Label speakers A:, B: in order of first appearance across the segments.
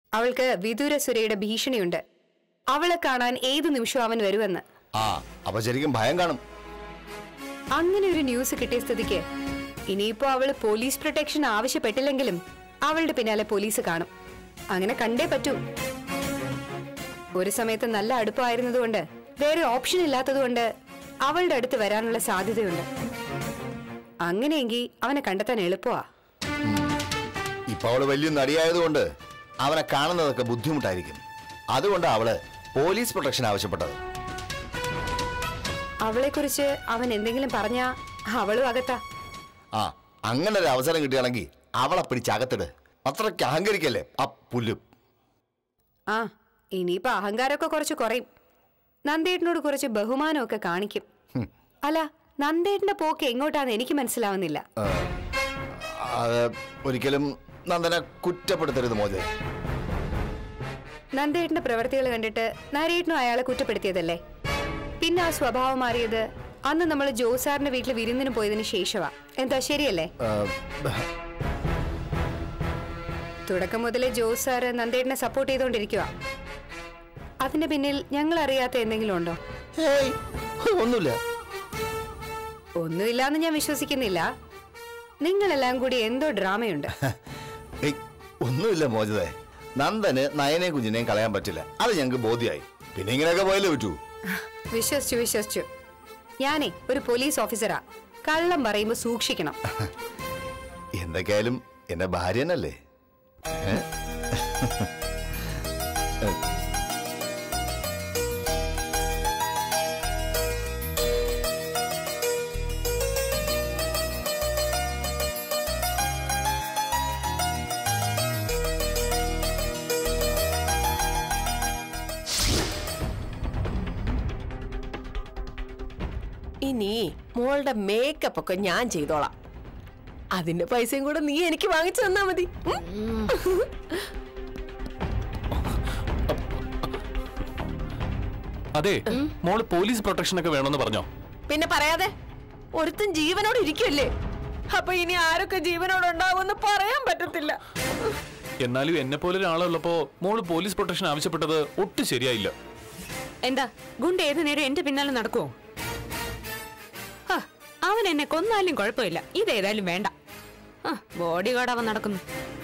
A: അവൾക്ക് വിദൂര സുരയുടെ ഭീഷണിയുണ്ട് അവളെ കാണാൻ ഏതു നിമിഷവും അവൻ വരുമെന്ന്
B: ആ അപ്പൊ ശരിക്കും ഭയം കാണും
A: അങ്ങനെ ഒരു ന്യൂസ് കിട്ടിയ സ്ഥിതിക്ക് ഇനിയിപ്പോ അവള് പോലീസ് പ്രൊട്ടക്ഷൻ ആവശ്യപ്പെട്ടില്ലെങ്കിലും അവളുടെ പിന്നാലെ പോലീസ് കാണും അങ്ങനെ കണ്ടേ പറ്റൂ ഒരു സമയത്ത് നല്ല അടുപ്പമായിരുന്നതുകൊണ്ട് വേറെ ഓപ്ഷൻ ഇല്ലാത്തതുകൊണ്ട് അവളുടെ അടുത്ത് വരാനുള്ള സാധ്യതയുണ്ട് അങ്ങനെയെങ്കിൽ അവനെ കണ്ടെത്താൻ എളുപ്പമാ
B: ഇപ്പൊ അവള് വലിയ നടിയായതുകൊണ്ട് അവനെ കാണുന്നതൊക്കെ ബുദ്ധിമുട്ടായിരിക്കും അതുകൊണ്ട് അവള് പോലീസ് പ്രൊട്ടക്ഷൻ ആവശ്യപ്പെട്ടത്
A: അവളെക്കുറിച്ച് അവൻ എന്തെങ്കിലും പറഞ്ഞാ അവളും അകത്താ
B: ആ അങ്ങനെ ഒരു അവസരം കിട്ടുകയാണെങ്കിൽ അവളെ പിടിച്ച് അകത്തിട് അത്രയ്ക്ക് അഹങ്കരിക്കല്ലേ ആ പുല്ല്
A: ആ ഇനിയിപ്പോ അഹങ്കാരമൊക്കെ കുറച്ച് കുറയും നന്ദേട്ടനോട് കുറച്ച് ബഹുമാനമൊക്കെ കാണിക്കും അല്ല നന്ദേട്ടന്റെ പോക്ക് എങ്ങോട്ടാന്ന് എനിക്ക് മനസ്സിലാവുന്നില്ല
B: ആ, അത് ഒരിക്കലും നന്ദനെ കുറ്റപ്പെടുത്തരുത് മോജെ
A: നന്ദേട്ടന്റെ പ്രവൃത്തികൾ കണ്ടിട്ട് നരേട്ടനും അയാളെ കുറ്റപ്പെടുത്തിയതല്ലേ പിന്നെ ആ സ്വഭാവം മാറിയത് അന്ന് നമ്മൾ ജോസാറിന്റെ വീട്ടിൽ വിരുന്നിന് പോയതിനു ശേഷമാ എന്താ ശരിയല്ലേ
B: ആ,
A: തുടക്കം മുതലേ ജോസ് സാറ് നന്ദേട്ടനെ സപ്പോർട്ട് ചെയ്തുകൊണ്ടിരിക്കുക അതിന്റെ പിന്നിൽ ഞങ്ങൾ അറിയാത്ത എന്തെങ്കിലും ഉണ്ടോ
B: ഹേയ്, ഒന്നുമില്ല
A: ഒന്നുമില്ലാന്ന് ഞാൻ വിശ്വസിക്കുന്നില്ല നിങ്ങളെല്ലാം കൂടി എന്തോ ഡ്രാമയുണ്ട്
B: ഏയ്, ഒന്നുമില്ല മോചിതേ നന്ദന് നയനെയും കുഞ്ഞിനെയും കളയാൻ പറ്റില്ല അത് ഞങ്ങൾക്ക് ബോധ്യമായി പിന്നെ ഇങ്ങനെയൊക്കെ പോയല്ലേ പറ്റൂ
A: വിശ്വസിച്ചു വിശ്വസിച്ചു ഞാനേ ഒരു പോലീസ് ഓഫീസറാ കള്ളം പറയുമ്പോ സൂക്ഷിക്കണം
B: എന്തൊക്കെയായാലും എന്റെ ഭാര്യ തന്നെയല്ലേ ഏ?
C: ഇനി മോളുടെ മേക്കപ്പ് ഒക്കെ ഞാൻ ചെയ്തോളാം അതിന്റെ പൈസയും കൂടെ നീ എനിക്ക് വാങ്ങിച്ചു തന്നാ മതി ഉം?
D: അതെ മോള് പോലീസ് പ്രൊട്ടക്ഷൻ ഒക്കെ വേണമെന്ന് പറഞ്ഞോ
C: പിന്നെ പറയാതെ ഒരുത്തൻ ജീവനോട് ഇരിക്കുമല്ലേ അപ്പൊ ഇനി ആരൊക്കെ ജീവനോട് ഉണ്ടാവുമെന്ന് പറയാൻ പറ്റത്തില്ല
D: എന്നാലും എന്നെ പോലെ ഒരാളുള്ളപ്പോ മോള് പോലീസ് പ്രൊട്ടക്ഷൻ ആവശ്യപ്പെട്ടത് ഒട്ടും ശരിയായില്ല
E: എന്താ ഗുണ്ട ഏത് നേരം എന്റെ പിന്നാലെ നടക്കുവോ ഹ, അവൻ എന്നെ കൊന്നാലും കുഴപ്പമില്ല ഇതേതായാലും വേണ്ട ബോഡി ഗാർഡ് അവൻ നടക്കുന്നു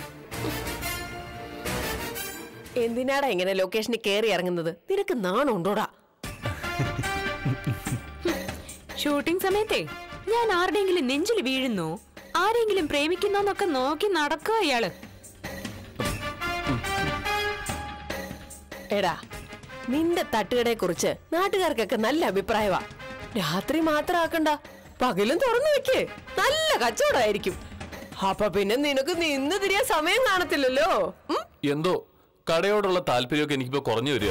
C: എന്തിനാടാ ഇങ്ങനെ ലൊക്കേഷനിൽ കയറി ഇറങ്ങുന്നത് നിനക്ക് നാണുണ്ടോടാ
E: ഷൂട്ടിംഗ് സമയത്തെ ഞാൻ ആരുടെയെങ്കിലും നെഞ്ചിൽ വീഴുന്നു ആരെങ്കിലും പ്രേമിക്കുന്നോന്നൊക്കെ നോക്കി നടക്കുക ഇയാള്
C: എടാ നിന്റെ തട്ടുകടയെ കുറിച്ച് നാട്ടുകാർക്കൊക്കെ നല്ല അഭിപ്രായമാ രാത്രി മാത്രം ആക്കണ്ട പകലും തുറന്നു വെക്ക് നല്ല കച്ചവടമായിരിക്കും അപ്പൊ പിന്നെ നിനക്ക് നിന്ന് തിരിയാൻ സമയം കാണത്തില്ലല്ലോ ഉം?
D: എന്തോ കടയോടുള്ള താല്പര്യമൊക്കെ എനിക്കിപ്പോ കുറഞ്ഞു വരിക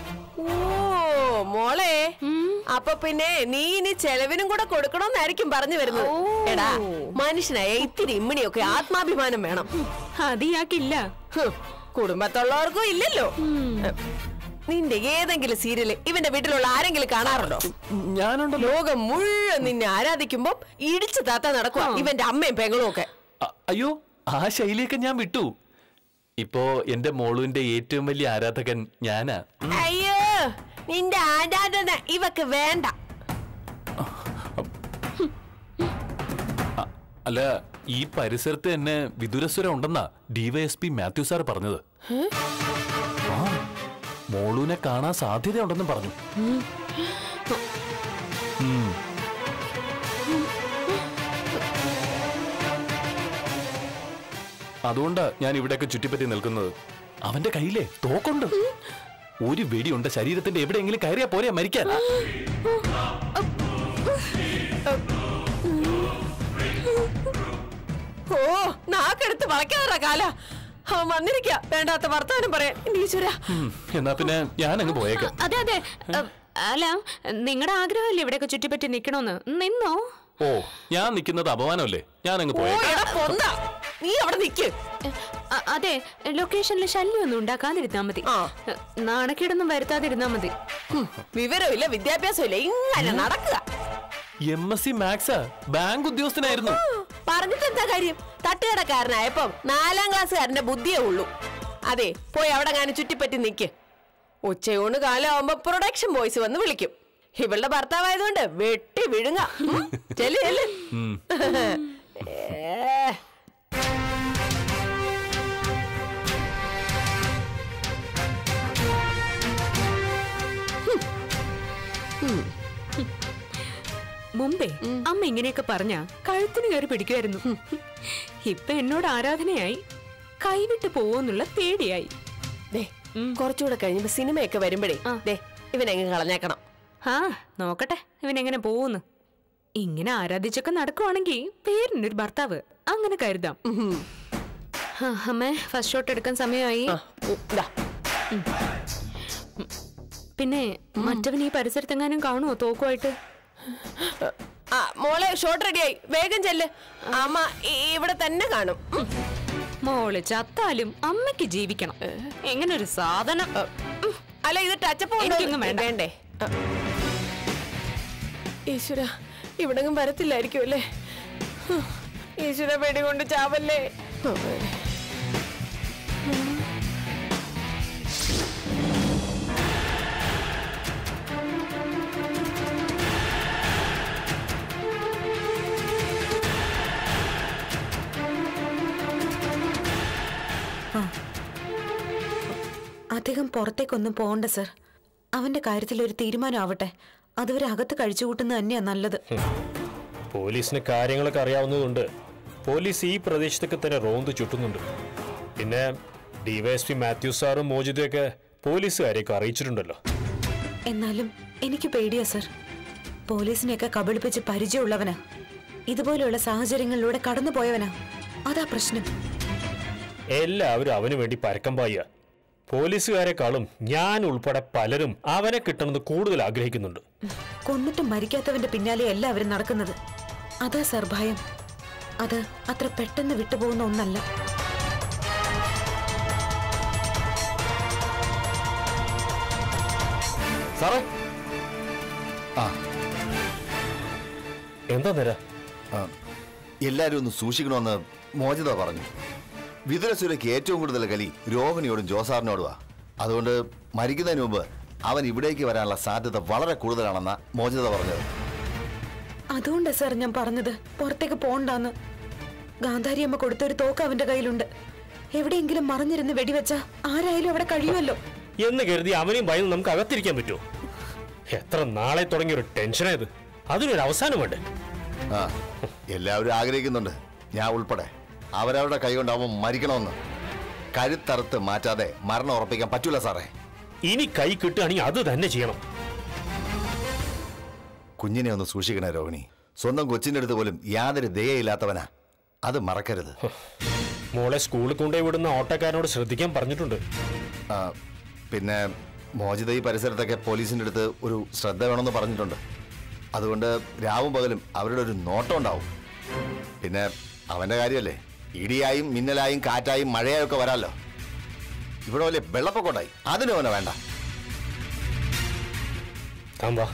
C: ഓ മോളെ അപ്പൊ പിന്നെ നീ ഇനി ചെലവിനും കൂടെ കൊടുക്കണമെന്നായിരിക്കും പറഞ്ഞു വരുന്നത് എടാ മനുഷ്യനായ ഇത്തിരി ഇമ്മിണിയൊക്കെ ആത്മാഭിമാനം വേണം
E: അത് ഇയാൾക്കില്ല
C: ഹും, കുടുംബത്തുള്ളവർക്കും ഇല്ലല്ലോ നിന്റെ ഏതെങ്കിലും സീരിയല് ഇവന്റെ വീട്ടിലുള്ള ആരെങ്കിലും കാണാറുണ്ടോ
D: ഞാനുണ്ടല്ലോ
C: ലോകം മുഴുവൻ നിന്നെ ആരാധിക്കുമ്പോ ഇടിച്ചു താത്ത നടക്കുക ഇവന്റെ അമ്മയും പെങ്ങളും ഒക്കെ
D: അ- അയ്യോ ആ ശൈലിയൊക്കെ ഞാൻ വിട്ടു ഇപ്പോ എന്റെ മോളുവിന്റെ ഏറ്റവും വലിയ ആരാധകൻ ഞാനാ
C: അയ്യോ നിന്റെ ആരാധന ഇവക്ക് വേണ്ട
D: അല്ല ഈ പരിസരത്ത് തന്നെ വിദുരസ്വരം ഉണ്ടെന്നാ ഡിവൈഎസ്പി മാത്യു സാർ പറഞ്ഞത് ആ, മോളുവിനെ കാണാൻ സാധ്യതയുണ്ടെന്നും പറഞ്ഞു ഉം. അതുകൊണ്ടാ ഞാൻ ഇവിടെയൊക്കെ ചുറ്റിപ്പറ്റി നിൽക്കുന്നത് അവന്റെ കയ്യിലെ തോക്കുണ്ട് ഒരു വെടിയുണ്ട് ശരീരത്തിന്റെ എവിടെയെങ്കിലും കയറിയാ പോരാ മരിക്കാൻ
C: ഓ നാക്കെടുത്ത് വളയ്ക്കാറാ കാല അവൻ വന്നിരിക്ക വേണ്ടാത്ത വർത്താനം പറയാൻ ഈശ്വര
D: ഉം, എന്നാ പിന്നെ ഞാൻ അങ്ങ് പോയേക്കാം
E: അതെ അതെ അ, അല്ല നിങ്ങളുടെ ആഗ്രഹമല്ലേ ഇവിടെയൊക്കെ ചുറ്റിപ്പറ്റി നിക്കണോന്ന് നിന്നോ
D: ഓ ഞാൻ നിൽക്കുന്നത് അപമാനമല്ലേ ഞാൻ അങ്ങ്
C: ഓ
D: പോയേക്കാം
C: എടാ പൊന്ന നീ അവിടെ നിക്ക്
E: അ, അതെ ലൊക്കേഷനിൽ ശല്യമൊന്നും ഉണ്ടാക്കാതിരുന്നാ മതി
C: ആ.
E: നാണക്കേടൊന്നും വരുത്താതിരുന്നാ മതി
C: ഹും, വിവരമില്ല വിദ്യാഭ്യാസമില്ല ഇങ്ങനെ നടക്കുക
D: M S C maths bank ഉദ്യോഗസ്ഥനായിരുന്നു
C: പറഞ്ഞിട്ട് എന്താ കാര്യം തട്ടുകടക്കാരനായപ്പം നാലാം ക്ലാസ്സുകാരന്റെ ബുദ്ധിയേ ഉള്ളൂ അതെ പോയി അവിടെ ഞാൻ ചുറ്റിപ്പറ്റി നിക്ക് ഉച്ചയൂണ് കാലമാകുമ്പോ പ്രൊഡക്ഷൻ ബോയ്സ് വന്ന് വിളിക്കും ഇവളുടെ ഭർത്താവായതുകൊണ്ട് വെട്ടി വിഴുങ്ങ ചെല്ല് ചെല്ല് ഏ.
E: മുമ്പേ അമ്മ ഇങ്ങനെയൊക്കെ പറഞ്ഞ കഴുത്തിന് കയറി പിടിക്കുമായിരുന്നു ഇപ്പൊ എന്നോട് ആരാധനയായി കൈവിട്ട് പോവോന്നുള്ള പേടിയായി
C: ദേ കുറച്ചുകൂടെ കഴിയുമ്പോ സിനിമയൊക്കെ വരുമ്പോഴേ ദേ ഇവനെങ്ങ് കളഞ്ഞേക്കണം
E: ആ നോക്കട്ടെ ഇവനെങ്ങനെ പോവുന്നു ഇങ്ങനെ ആരാധിച്ചൊക്കെ നടക്കുവാണെങ്കിൽ പേരിനൊരു ഭർത്താവ് അങ്ങനെ കരുതാം ആ, അമ്മേ ഫസ്റ്റ് ഷോട്ട് എടുക്കാൻ സമയമായി
C: ആ, ഉം, ദാ.
E: പിന്നെ മറ്റവൻ ഈ പരിസരത്തെങ്ങാനും കാണുമോ തോക്കുമായിട്ട്
C: ആ മോളെ ഷോട്ട് റെഡിയായി വേഗം ചെല്ല് അമ്മ ഇ- ഇവിടെ തന്നെ കാണും ഉം.
E: മോള് ചത്താലും അമ്മയ്ക്ക് ജീവിക്കണം എങ്ങനെ ഒരു സാധനം
C: ഉം. അല്ല ഇത് ടച്ചപ്പ്
E: എനിക്കൊന്നും വേണ്ട.
C: വേണ്ടേ ആ. ഈശ്വര ഇവിടെങ്ങും വരത്തില്ലായിരിക്കും അല്ലേ ഹ്. ഈശ്വര പേടി കൊണ്ട് ചാവല്ലേ
F: അധികം പുറത്തേക്കൊന്നും പോകണ്ട സർ അവന്റെ കാര്യത്തിൽ ഒരു തീരുമാനം ആവട്ടെ അതുവരെ അകത്ത് കഴിച്ചു കൂട്ടുന്നത് തന്നെയാ നല്ലത്
G: പോലീസിന് കാര്യങ്ങളൊക്കെ അറിയാവുന്നതുകൊണ്ട് പോലീസ് ഈ പ്രദേശത്തൊക്കെ തന്നെ റോന്ത് ചുറ്റുന്നുണ്ട് പിന്നെ ഡിവൈഎസ്പി മാത്യു സാറും മോചിതയൊക്കെ പോലീസുകാരെയൊക്കെ അറിയിച്ചിട്ടുണ്ടല്ലോ
F: എന്നാലും എനിക്ക് പേടിയാ സർ പോലീസിനെയൊക്കെ കബളിപ്പിച്ച് പരിചയമുള്ളവനാ ഇതുപോലെയുള്ള സാഹചര്യങ്ങളിലൂടെ കടന്നു പോയവനാ അതാ പ്രശ്നം
G: എല്ലാവരും അവന് വേണ്ടി പരക്കം പായ പോലീസുകാരെക്കാളും ഞാൻ ഉൾപ്പെടെ പലരും അവനെ കിട്ടണമെന്ന് കൂടുതൽ ആഗ്രഹിക്കുന്നുണ്ട്
F: കൊന്നിട്ടും മരിക്കാത്തവന്റെ പിന്നാലെ എല്ലാവരും നടക്കുന്നത് അതാ സർ ഭയം അത് അത്ര പെട്ടെന്ന് വിട്ടുപോകുന്ന ഒന്നല്ല
B: സാറേ ആ
G: എന്താ നേരാ
B: ആ, എല്ലാരും ഒന്ന് സൂക്ഷിക്കണമെന്ന് മോചിത പറഞ്ഞു വിതുരസുരയ്ക്ക് ഏറ്റവും കൂടുതൽ കലി രോഹിണിയോടും ജോസാറിനോടുമാ അതുകൊണ്ട് മരിക്കുന്നതിന് മുമ്പ് അവൻ ഇവിടേക്ക് വരാനുള്ള സാധ്യത വളരെ കൂടുതലാണെന്ന മോചിത പറഞ്ഞത്
F: അതുകൊണ്ടാ സർ ഞാൻ പറഞ്ഞത് പുറത്തേക്ക് പോണ്ടാന്ന് ഗാന്ധാരി അമ്മ കൊടുത്തൊരു തോക്ക് അവന്റെ കയ്യിലുണ്ട് എവിടെയെങ്കിലും മറിഞ്ഞിരുന്ന് വെടിവെച്ച ആരായാലും അവിടെ കഴിയുമല്ലോ
G: എന്ന് കരുതി അവനെയും ഭയന്ന് നമുക്ക് അകത്തിരിക്കാൻ പറ്റുമോ എത്ര നാളെ തുടങ്ങിയ ഒരു ടെൻഷനായത് അതിനൊരു അവസാനം വേണ്ടേ
B: ആ എല്ലാവരും ആഗ്രഹിക്കുന്നുണ്ട് ഞാൻ ഉൾപ്പെടെ അവരവരുടെ കൈകൊണ്ട് അവൻ മരിക്കണമെന്ന് കരുത്തറുത്ത് മാറ്റാതെ മരണം ഉറപ്പിക്കാൻ പറ്റൂല സാറേ
G: ഇനി കൈ കിട്ടുകയാണെങ്കിൽ അത് തന്നെ ചെയ്യണം
B: കുഞ്ഞിനെ ഒന്ന് സൂക്ഷിക്കണേ രോഹിണി സ്വന്തം കൊച്ചിൻ്റെ അടുത്ത് പോലും യാതൊരു ദയയില്ലാത്തവനാ അത് മറക്കരുത്
G: മോളെ സ്കൂളിൽ കൊണ്ടുപോയി വിടുന്ന ഓട്ടോക്കാരനോട് ശ്രദ്ധിക്കാൻ പറഞ്ഞിട്ടുണ്ട്
B: ആ, പിന്നെ മോചിത ഈ പരിസരത്തൊക്കെ പോലീസിന്റെ അടുത്ത് ഒരു ശ്രദ്ധ വേണമെന്ന് പറഞ്ഞിട്ടുണ്ട് അതുകൊണ്ട് രാവും പകലും അവരുടെ ഒരു നോട്ടം ഉണ്ടാവും പിന്നെ അവന്റെ കാര്യമല്ലേ ഇടിയായും മിന്നലായും കാറ്റായും മഴയായും ഒക്കെ വരാമല്ലോ ഇവിടെ വലിയ വെള്ളപ്പൊക്കമുണ്ടായി അതിനും അവനെ വേണ്ട
G: താൻ വാ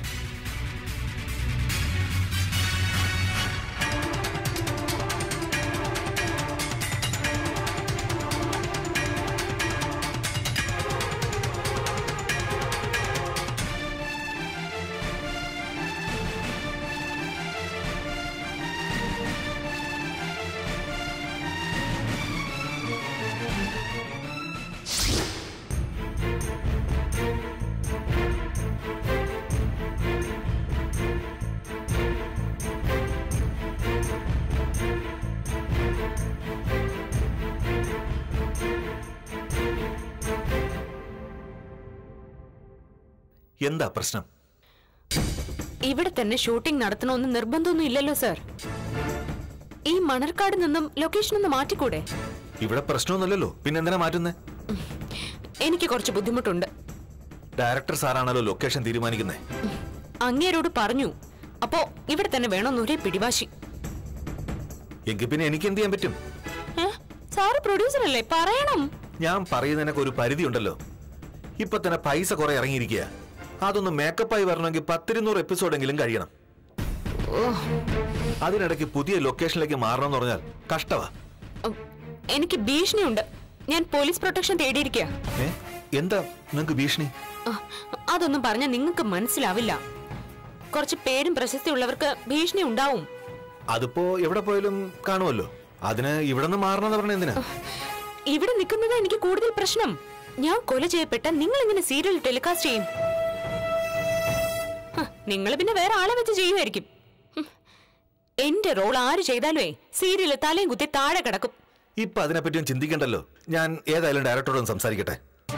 H: എന്താ പ്രശ്നം
E: ഇവിടെ തന്നെ ഷൂട്ടിംഗ് നടത്തണമെന്ന് നിർബന്ധമൊന്നും ഇല്ലല്ലോ സർ ഈ മണർക്കാട് നിന്നും ലൊക്കേഷൻ ഒന്ന് മാറ്റിക്കൂടെ
H: ഇവിടെ പ്രശ്നമൊന്നുമില്ലല്ലോ പിന്നെ എന്തിനാ മാറ്റുന്നേ
E: എനിക്ക് കുറച്ച് ബുദ്ധിമുട്ടുണ്ട്
H: ഡയറക്ടർ സാറാണല്ലോ ലൊക്കേഷൻ തീരുമാനിക്കുന്നേ
E: അങ്ങേരോട് പറഞ്ഞു അപ്പോ ഇവിടെ തന്നെ വേണമെന്ന് ഒരേ പിടിവാശി
H: എങ്കിൽ പിന്നെ എനിക്ക് എന്ത് ചെയ്യാൻ പറ്റും
E: ഏ? സാറ് പ്രൊഡ്യൂസർ അല്ലേ പറയണം
H: ഞാൻ പറയുന്നതിനൊക്കെ ഒരു പരിധി ഉണ്ടല്ലോ ഇപ്പൊ തന്നെ പൈസ കുറെ ഇറങ്ങിയിരിക്കുക അതൊന്ന് മേക്കപ്പായി വരണമെങ്കിൽ പത്തിരുന്നൂറ് എപ്പിസോഡെങ്കിലും കഴിയണം അതിനിടയ്ക്ക് പുതിയ ലൊക്കേഷനിലേക്ക് മാറണമെന്ന് പറഞ്ഞാൽ കഷ്ടവാ
E: ഉം, എനിക്ക് ഭീഷണിയുണ്ട് ഞാൻ പോലീസ് പ്രൊട്ടക്ഷൻ തേടിയിരിക്കുക
H: ഏ എന്താ നിങ്ങക്ക് ഭീഷണി
E: അതൊന്നും പറഞ്ഞാൽ നിങ്ങൾക്ക് മനസ്സിലാവില്ല കുറച്ച് പേരും പ്രശസ്തിയുള്ളവർക്ക് ഭീഷണി ഉണ്ടാവും
H: അതിപ്പോ എവിടെ പോയാലും കാണുമല്ലോ അതിന് ഇവിടെ നിന്ന് മാറണമെന്ന് പറഞ്ഞ എന്തിനാ
E: ഇവിടെ നിൽക്കുന്നത് എനിക്ക് കൂടുതൽ പ്രശ്നം ഞാൻ കൊല ചെയ്യപ്പെട്ട നിങ്ങൾ ഇങ്ങനെ സീരിയൽ ടെലികാസ്റ്റ് ചെയ്യും നിങ്ങൾ പിന്നെ വേറെ ആളെ വെച്ച് ചെയ്യുമായിരിക്കും ഹും. എന്റെ റോൾ ആര് ചെയ്താലുമേ സീരിയൽ തലയും കുത്തി താഴെ കിടക്കും
H: ഇപ്പൊ അതിനെപ്പറ്റിയും ചിന്തിക്കണ്ടല്ലോ ഞാൻ ഏതായാലും ഡയറക്ടറോട് സംസാരിക്കട്ടെ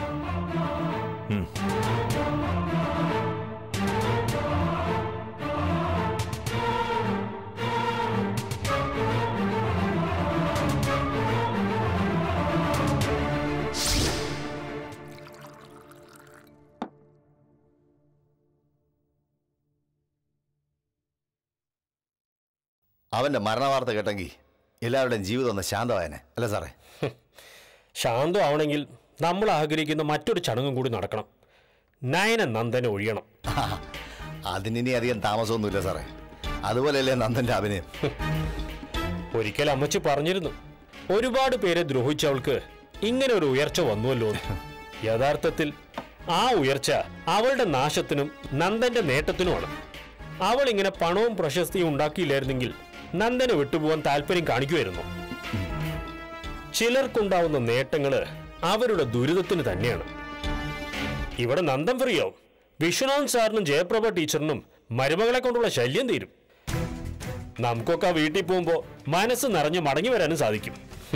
B: അവന്റെ മരണവാർത്ത കേട്ടെങ്കിൽ എല്ലാവരുടെയും ജീവിതം ഒന്ന് ശാന്തമായനെ അല്ലേ സാറേ
G: ശാന്തമാവണമെങ്കിൽ നമ്മൾ ആഗ്രഹിക്കുന്ന മറ്റൊരു ചടങ്ങും കൂടി നടക്കണം നയന നന്ദനെ ഒഴിയണം
B: അതിനി അധികം താമസമൊന്നുമില്ല സാറേ അതുപോലെയല്ലേ നന്ദന്റെ അഭിനയം
G: ഒരിക്കൽ അമ്മച്ചി പറഞ്ഞിരുന്നു ഒരുപാട് പേരെ ദ്രോഹിച്ചവൾക്ക് ഇങ്ങനെ ഒരു ഉയർച്ച വന്നുവല്ലോ എന്ന്. യഥാർത്ഥത്തിൽ ആ ഉയർച്ച അവളുടെ നാശത്തിനും നന്ദന്റെ നേട്ടത്തിനുമാണ് അവൾ ഇങ്ങനെ പണവും പ്രശസ്തിയും ഉണ്ടാക്കിയില്ലായിരുന്നെങ്കിൽ നന്ദനെ വിട്ടുപോകാൻ താല്പര്യം കാണിക്കുമായിരുന്നു ചിലർക്കുണ്ടാവുന്ന നേട്ടങ്ങള് അവരുടെ ദുരിതത്തിന് തന്നെയാണ് ഇവിടെ നന്ദൻ ഫ്രീയാവും വിശ്വനാഥ് സാറിനും ജയപ്രഭ ടീച്ചറിനും മരുമകളെ കൊണ്ടുള്ള ശല്യം തീരും നമുക്കൊക്കെ ആ വീട്ടിൽ പോകുമ്പോ മനസ്സ് നിറഞ്ഞ് മടങ്ങി വരാനും സാധിക്കും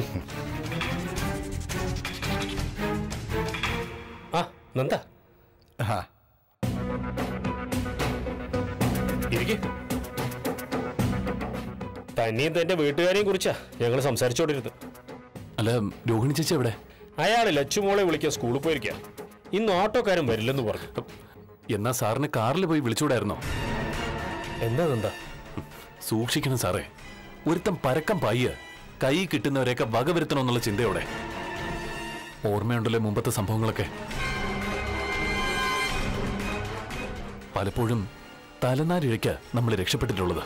G: ആ നന്ദ
B: ആ,
G: ഇരിക്കെ തന്നെയും തന്റെ വീട്ടുകാരെയും കുറിച്ചാ ഞങ്ങൾ സംസാരിച്ചോണ്ടിരുന്നത്
D: അല്ല രോഹിണി ചേച്ചി എവിടെ
G: അയാൾ ലച്ചുമോളെ വിളിക്കാൻ സ്കൂളിൽ പോയിരിക്കുക ഇന്ന് ഓട്ടോക്കാരൻ വരില്ലെന്ന് പറഞ്ഞു
D: എന്നാ സാറിന് കാറിൽ പോയി വിളിച്ചുകൂടായിരുന്നോ
G: എന്താ നന്ദ
D: സൂക്ഷിക്കണം സാറേ ഒരുത്തം പരക്കം പായ്യ കൈ കിട്ടുന്നവരെയൊക്കെ വകവരുത്തണമെന്നുള്ള ചിന്തയോടെ ഓർമ്മയുണ്ടല്ലോ മുമ്പത്തെ സംഭവങ്ങളൊക്കെ പലപ്പോഴും തലനാരിഴയ്ക്ക് നമ്മൾ രക്ഷപ്പെട്ടിട്ടുള്ളത്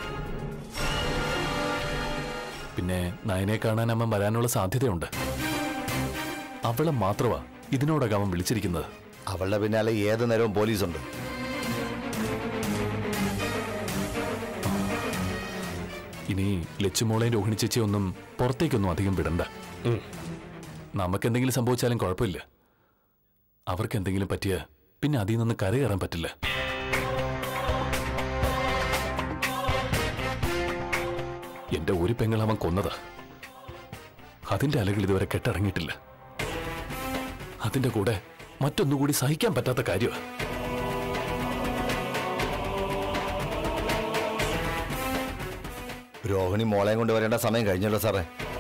D: പിന്നെ നയനെ കാണാൻ അമ്മ വരാനുള്ള സാധ്യതയുണ്ട് അവളെ മാത്രമാ ഇതിനോടകം അവൻ വിളിച്ചിരിക്കുന്നത്
B: അവളുടെ പിന്നാലെ ഏത് നേരവും പോലീസുണ്ട്
D: ഇനി ലച്ചുമോളെയും രോഹിണി ചേച്ചിയും ഒന്നും പുറത്തേക്കൊന്നും അധികം വിടണ്ട
G: ഉം.
D: നമുക്കെന്തെങ്കിലും സംഭവിച്ചാലും കുഴപ്പമില്ല അവർക്ക് എന്തെങ്കിലും പറ്റിയ പിന്നെ അതിൽ നിന്ന് കരകയറാൻ പറ്റില്ല എന്റെ ഒരു പെങ്ങൾ അവൻ കൊന്നത് അതിന്റെ അലകൾ ഇതുവരെ കെട്ടടങ്ങിയിട്ടില്ല അതിന്റെ കൂടെ മറ്റൊന്നുകൂടി സഹിക്കാൻ പറ്റാത്ത കാര്യമാണ്
B: രോഹിണി മോളെയും കൊണ്ട് വരേണ്ട സമയം കഴിഞ്ഞല്ലോ സാറേ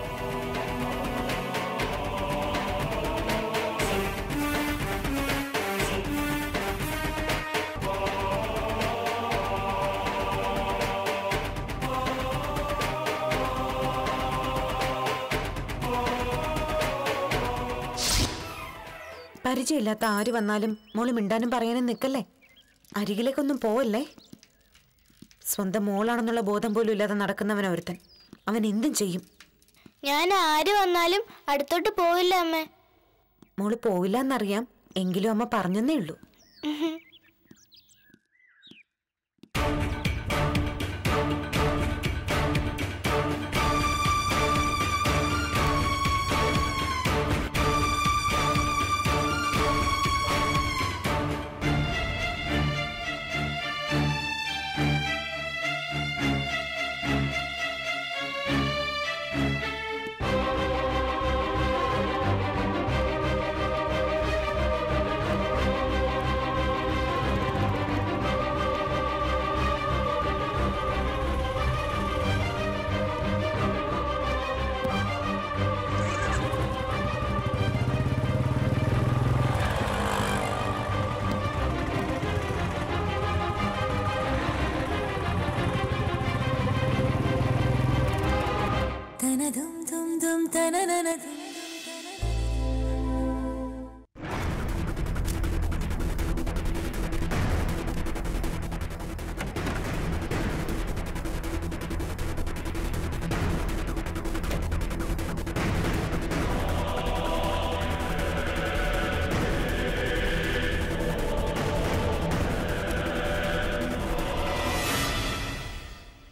F: പരിചയമില്ലാത്ത ആര് വന്നാലും മോള് മിണ്ടാനും പറയാനും നിൽക്കല്ലേ അരികിലേക്കൊന്നും പോവല്ലേ സ്വന്തം മോളാണെന്നുള്ള ബോധം പോലും ഇല്ലാതെ നടക്കുന്നവൻ ഒരുത്തൻ അവൻ എന്തും ചെയ്യും
I: ഞാൻ ആര് വന്നാലും അടുത്തോട്ട് പോവില്ല അമ്മ
F: മോള് പോവില്ല എന്നറിയാം എങ്കിലും അമ്മ പറഞ്ഞെന്നേ ഉള്ളൂ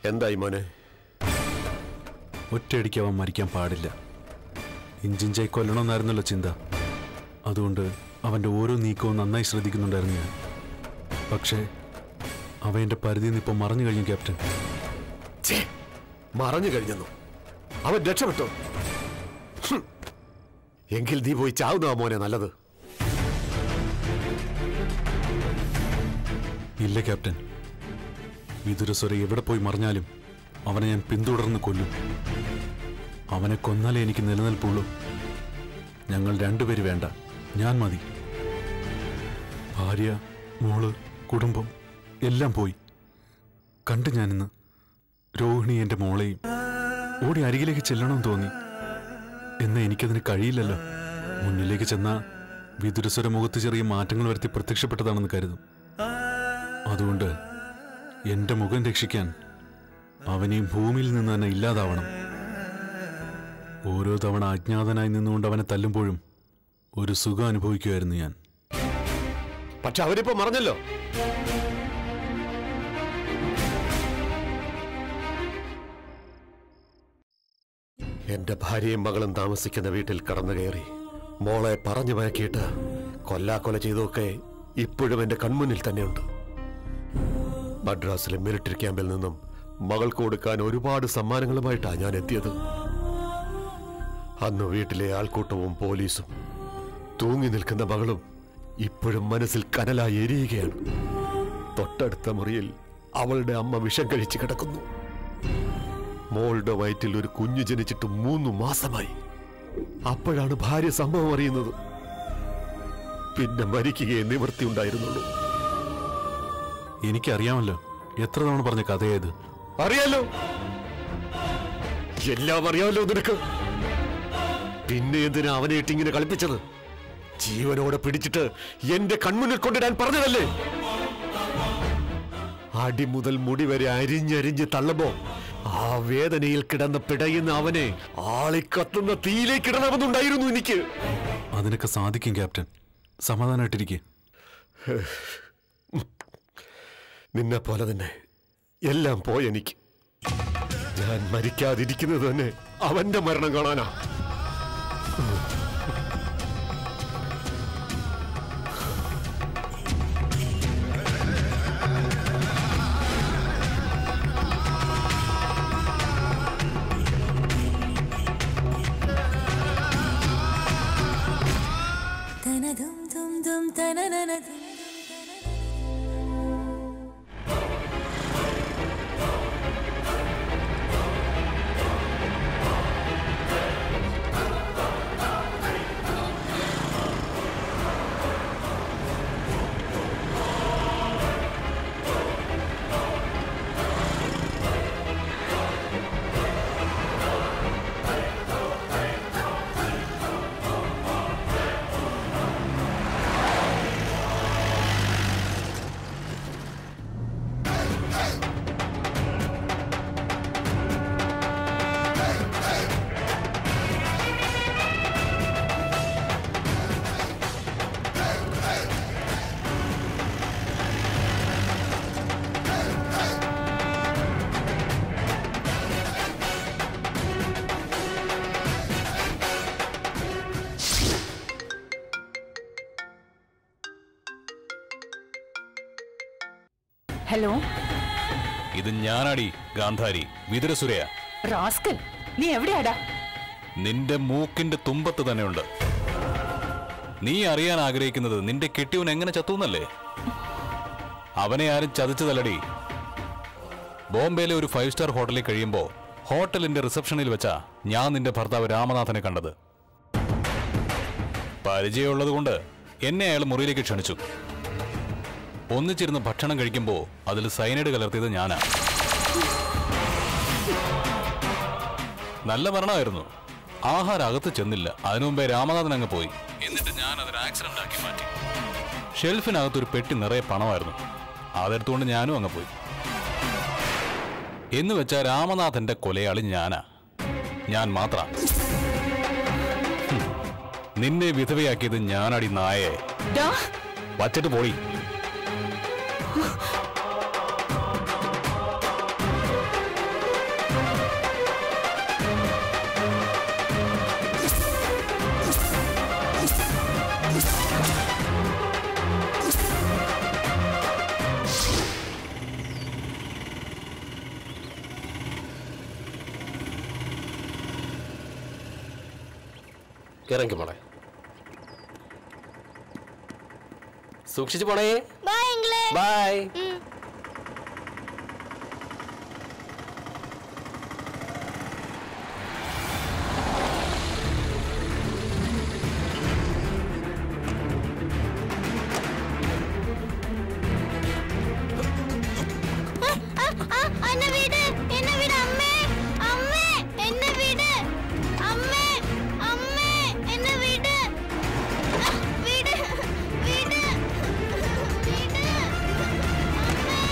J: എന്തായി മോനെ
K: ഒറ്റയടിക്ക് അവൻ മരിക്കാൻ പാടില്ല ഇഞ്ചിഞ്ചായി കൊല്ലണമെന്നായിരുന്നല്ലോ ചിന്ത അതുകൊണ്ട് അവൻ്റെ ഓരോ നീക്കവും നന്നായി ശ്രദ്ധിക്കുന്നുണ്ടായിരുന്നു ഞാൻ പക്ഷേ അവ എൻ്റെ പരിധിയിൽ നിന്ന് ഇപ്പം മറഞ്ഞു കഴിഞ്ഞു ക്യാപ്റ്റൻ
J: ഛേ, മറഞ്ഞു കഴിഞ്ഞെന്നു അവൻ രക്ഷപ്പെട്ടോ ഹും. എങ്കിൽ നീ പോയി ചാവുന്നതാ മോനെ നല്ലത്
K: ഇല്ല ക്യാപ്റ്റൻ വിതുരസ്വര എവിടെ പോയി മറിഞ്ഞാലും അവനെ ഞാൻ പിന്തുടർന്ന് കൊല്ലും അവനെ കൊന്നാലേ എനിക്ക് നിലനിൽപ്പുള്ളൂ ഞങ്ങൾ രണ്ടുപേര് വേണ്ട ഞാൻ മതി ഭാര്യ മോള് കുടുംബം എല്ലാം പോയി കണ്ടു ഞാനിന്ന് രോഹിണി എൻ്റെ മോളെയും ഓടി അരികിലേക്ക് ചെല്ലണമെന്ന് തോന്നി എന്നാ എനിക്കതിന് കഴിയില്ലല്ലോ മുന്നിലേക്ക് ചെന്ന വിതുരസ്വര മുഖത്ത് ചെറിയ മാറ്റങ്ങൾ വരുത്തി പ്രത്യക്ഷപ്പെട്ടതാണെന്ന് കരുതും അതുകൊണ്ട് എന്റെ മുഖം രക്ഷിക്കാൻ അവനെ ഭൂമിയിൽ നിന്ന് തന്നെ ഇല്ലാതാവണം ഓരോ തവണ അജ്ഞാതനായി നിന്നുകൊണ്ട് അവനെ തല്ലുമ്പോഴും ഒരു സുഖം അനുഭവിക്കുമായിരുന്നു ഞാൻ
J: പക്ഷെ അവരിപ്പോ മറഞ്ഞല്ലോ എന്റെ ഭാര്യയും മകളും താമസിക്കുന്ന വീട്ടിൽ കടന്നു കയറി മോളെ പറഞ്ഞു മയക്കിയിട്ട് കൊല്ലാക്കൊല ചെയ്തൊക്കെ ഇപ്പോഴും എന്റെ കൺമുന്നിൽ തന്നെയുണ്ട് മദ്രാസിലെ മിലിറ്ററി ക്യാമ്പിൽ നിന്നും മകൾക്ക് കൊടുക്കാൻ ഒരുപാട് സമ്മാനങ്ങളുമായിട്ടാണ് ഞാൻ എത്തിയത് അന്ന് വീട്ടിലെ ആൾക്കൂട്ടവും പോലീസും തൂങ്ങി നിൽക്കുന്ന മകളും ഇപ്പോഴും മനസ്സിൽ കനലായി എരിയുകയാണ് തൊട്ടടുത്ത മുറിയിൽ അവളുടെ അമ്മ വിഷം കഴിച്ച് കിടക്കുന്നു മോളുടെ വയറ്റിൽ ഒരു കുഞ്ഞു ജനിച്ചിട്ട് മൂന്ന് മാസമായി അപ്പോഴാണ് ഭാര്യ സംഭവം അറിയുന്നത് പിന്നെ മരിക്കുകയെ നിവൃത്തി ഉണ്ടായിരുന്നുള്ളൂ
K: എനിക്കറിയാമല്ലോ എത്ര തവണ പറഞ്ഞ കഥയായത്
J: അറിയാലോ എല്ലാം അറിയാമല്ലോ നിനക്ക് പിന്നെ എന്തിനാ അവനെ ഇട്ട് ഇങ്ങനെ കളിപ്പിച്ചത് ജീവനോടെ പിടിച്ചിട്ട് എന്റെ കൺമുന്നിൽ കൊണ്ടിടാൻ പറഞ്ഞതല്ലേ അടി മുതൽ മുടി വരെ അരിഞ്ഞരിഞ്ഞ് തള്ളുമ്പോ ആ വേദനയിൽ കിടന്ന് പിടയുന്ന അവനെ ആളിക്കത്തുന്ന തീയിലേക്ക് ഇടണമെന്നുണ്ടായിരുന്നു എനിക്ക്
K: അതിനൊക്കെ സാധിക്കും ക്യാപ്റ്റൻ സമാധാനമായിട്ടിരിക്കെ
J: നിന്നെ പോലെ തന്നെ എല്ലാം പോയെനിക്ക് ഞാൻ മരിക്കാതിരിക്കുന്നത് തന്നെ അവന്റെ മരണം കാണാനാ
L: ഹലോ
D: ഇത് ഞാനാടി ഗാന്ധാരി വിതുരസുരയ
L: റാസ്കൽ നീ എവിടെയാടാ
D: നിന്റെ മൂക്കിന്റെ തുമ്പത്ത് തന്നെയുണ്ട് നീ അറിയാൻ ആഗ്രഹിക്കുന്നത് നിന്റെ കെട്ടിയവൻ എങ്ങനെ ചത്തുന്നല്ലേ അവനെ ആരും ചതിച്ചതല്ലടി ബോംബെയിലെ ഒരു ഫൈവ് സ്റ്റാർ ഹോട്ടലിൽ കഴിയുമ്പോൾ ഹോട്ടലിന്റെ റിസപ്ഷനിൽ വെച്ചാ ഞാൻ നിന്റെ ഭർത്താവ് രാമനാഥനെ കണ്ടത് പരിചയമുള്ളത് കൊണ്ട് എന്നെ അയാൾ മുറിയിലേക്ക് ക്ഷണിച്ചു ഒന്നിച്ചിരുന്ന് ഭക്ഷണം കഴിക്കുമ്പോൾ അതിൽ സൈനൈഡ് കലർത്തിയത് ഞാനാ നല്ല മരണമായിരുന്നു ആഹാരം അകത്ത് ചെന്നില്ല അതിനു മുമ്പേ രാമനാഥൻ അങ്ങ് പോയി എന്നിട്ട് ഞാൻ അതൊരു ആക്സിഡന്റ് ആക്കി മാറ്റി ഷെൽഫിനകത്ത് ഒരു പെട്ടി നിറയെ പണമായിരുന്നു അതെടുത്തുകൊണ്ട് ഞാനും അങ്ങ് പോയി എന്ന് വെച്ചാൽ രാമനാഥന്റെ കൊലയാളി ഞാനാ ഞാൻ മാത്ര നിന്നെ വിധവയാക്കിയത് ഞാനടി നായേ
L: ഡാ
D: വച്ചിട്ട് പോയി
M: ഇറങ്ങി മോളെ സൂക്ഷിച്ചു പോണേ
I: ബൈ അങ്കിളെ
M: ബൈ
I: എന്നെ വീട് എന്നെ വീട് അമ്മേ അമ്മേ എന്നെ വീട് അമ്മേ അമ്മേ എന്നെ വീട് ആ, വീട് വീട് വീട് അമ്മേ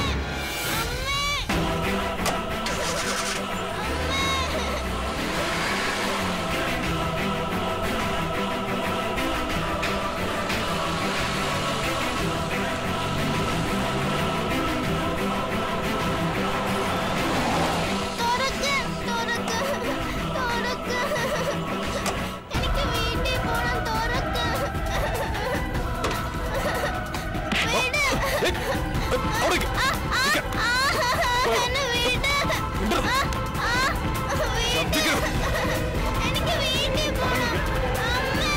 I: തുറക്ക് തുറക്ക് തുറക്ക് എനിക്ക് വീട്ടിൽ പോണം തുറക്ക് വീട് ആ, ആ, ആ, എന്നെ വീട് ആ, ആ, വീട് എനിക്ക് വീട്ടിൽ പോണം അമ്മേ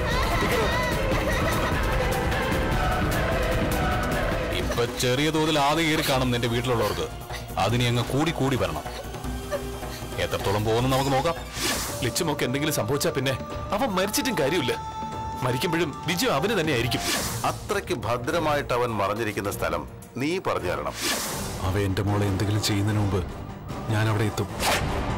D: ഇപ്പൊ ചെറിയ തോതിൽ ആദ്യം കയറി കാണും നിന്റെ വീട്ടിലുള്ളവർക്ക് അതിനി അങ്ങ് കൂടി കൂടി വരണം എത്രത്തോളം പോകുന്നു നമുക്ക് നോക്കാം
H: ലിച്ചുമൊക്കെ എന്തെങ്കിലും സംഭവിച്ചാ പിന്നെ അവൻ മരിച്ചിട്ടും കാര്യമില്ല മരിക്കുമ്പോഴും വിജയം അവന് തന്നെയായിരിക്കും
B: അത്രയ്ക്ക് ഭദ്രമായിട്ട് അവൻ മറഞ്ഞിരിക്കുന്ന സ്ഥലം നീ പറഞ്ഞു തരണം
K: അവ എന്റെ മോളെ എന്തെങ്കിലും ചെയ്യുന്നതിന് മുമ്പ് ഞാൻ അവിടെ എത്തും